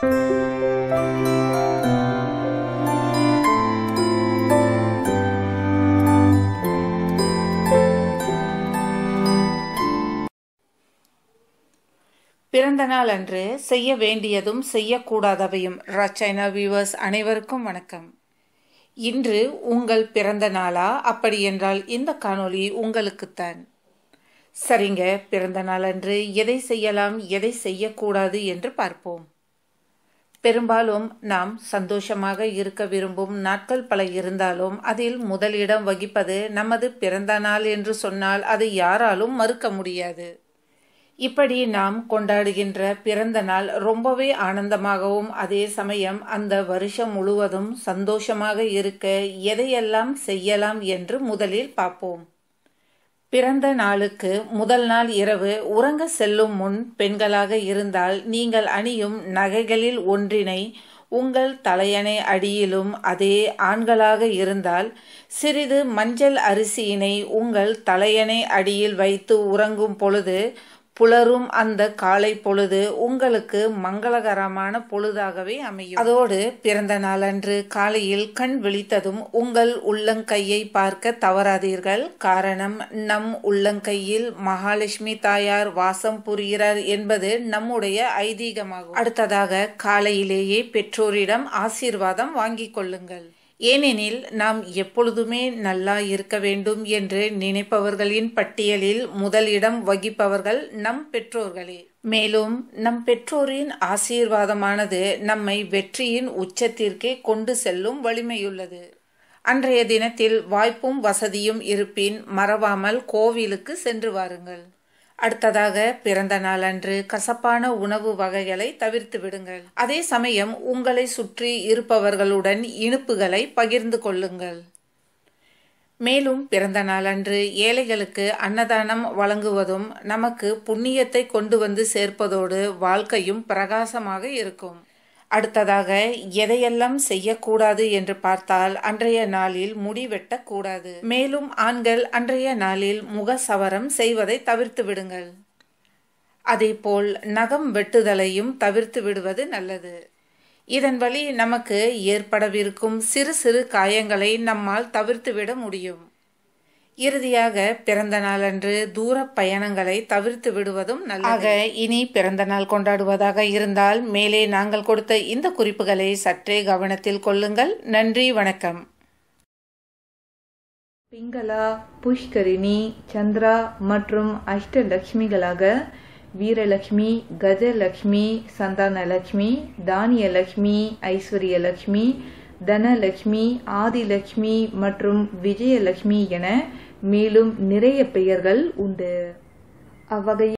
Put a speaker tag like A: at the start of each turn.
A: பிறந்த நாள் அன்று செய்ய வேண்டியதும் செய்யக்கூடாதவையும் ரச்சைனா வியூவர்ஸ் அனைவருக்கும் வணக்கம் இன்று உங்கள் பிறந்த நாளா அப்படி என்றால் இந்த காணொளி உங்களுக்குத்தான் சரிங்க பிறந்த நாள் அன்று எதை செய்யலாம் எதை செய்யக்கூடாது என்று பார்ப்போம் பெரும்பாலும் நாம் சந்தோஷமாக இருக்க விரும்பும் நாட்கள் பல இருந்தாலும் அதில் முதலிடம் வகிப்பது நமது பிறந்த நாள் என்று சொன்னால் அதை யாராலும் மறுக்க முடியாது இப்படி நாம் கொண்டாடுகின்ற பிறந்த நாள் ரொம்பவே ஆனந்தமாகவும் அதே சமயம் அந்த வருஷம் முழுவதும் சந்தோஷமாக இருக்க எதையெல்லாம் செய்யலாம் என்று முதலில் பார்ப்போம் பிறந்த நாளுக்கு முதல் நாள் இரவு உறங்க செல்லும் முன் பெண்களாக இருந்தால் நீங்கள் அணியும் நகைகளில் ஒன்றினை உங்கள் தலையணை அடியிலும் அதே ஆண்களாக இருந்தால் சிறிது மஞ்சள் அரிசியினை உங்கள் தலையணை அடியில் வைத்து உறங்கும் பொழுது புலரும் அந்த காலை பொழுது உங்களுக்கு மங்களகரமான பொழுதாகவே அமையும் அதோடு பிறந்த நாளன்று காலையில் கண் விழித்ததும் உங்கள் உள்ளங்கையை பார்க்க தவறாதீர்கள் காரணம் நம் உள்ளங்கையில் மகாலட்சுமி தாயார் வாசம் புரிகிறார் என்பது நம்முடைய ஐதீகமாகும் அடுத்ததாக காலையிலேயே பெற்றோரிடம் ஆசீர்வாதம் வாங்கிக் கொள்ளுங்கள் ஏனெனில் நாம் எப்பொழுதுமே நல்லா இருக்க வேண்டும் என்று நினைப்பவர்களின் பட்டியலில் முதலிடம் வகிப்பவர்கள் நம் பெற்றோர்களே மேலும் நம் பெற்றோரின் ஆசீர்வாதமானது நம்மை வெற்றியின் உச்சத்திற்கே கொண்டு செல்லும் வலிமையுள்ளது அன்றைய தினத்தில் வாய்ப்பும் வசதியும் இருப்பின் மறவாமல் கோவிலுக்கு சென்று வாருங்கள் அடுத்ததாக பிறந்த நாள் அன்று கசப்பான உணவு வகைகளை தவிர்த்து விடுங்கள் அதே சமயம் உங்களை சுற்றி இருப்பவர்களுடன் இனிப்புகளை பகிர்ந்து கொள்ளுங்கள் மேலும் பிறந்த நாளன்று ஏழைகளுக்கு அன்னதானம் வழங்குவதும் நமக்கு புண்ணியத்தை கொண்டு வந்து சேர்ப்பதோடு வாழ்க்கையும் பிரகாசமாக இருக்கும் அடுத்ததாக எதையெல்லாம் செய்யக்கூடாது என்று பார்த்தால் அன்றைய நாளில் முடி வெட்டக்கூடாது மேலும் ஆண்கள் அன்றைய நாளில் முக சவரம் செய்வதை தவிர்த்து விடுங்கள் அதேபோல் நகம் வெட்டுதலையும் தவிர்த்து விடுவது நல்லது இதன் வழி நமக்கு ஏற்படவிருக்கும் சிறு சிறு காயங்களை நம்மால் தவிர்த்துவிட முடியும் இறுதியாக பிறந்த நாளன்று தூர பயணங்களை தவிர்த்து விடுவதும் நல்லது இனி பிறந்த நாள் கொண்டாடுவதாக இருந்தால் மேலே நாங்கள் கொடுத்த இந்த குறிப்புகளை சற்றே கவனத்தில் கொள்ளுங்கள் நன்றி வணக்கம்
B: பிங்களா புஷ்கரிணி சந்திரா மற்றும் அஷ்டலக்ஷ்மிகளாக வீரலட்சுமி கஜலட்சுமி சந்தானலட்சுமி தானியலட்சுமி ஐஸ்வர்யலட்சுமி தனலட்சுமி ஆதிலட்சுமி மற்றும் விஜயலட்சுமி என மேலும் நிறைய பெயர்கள் உண்டு அவ்வகையில்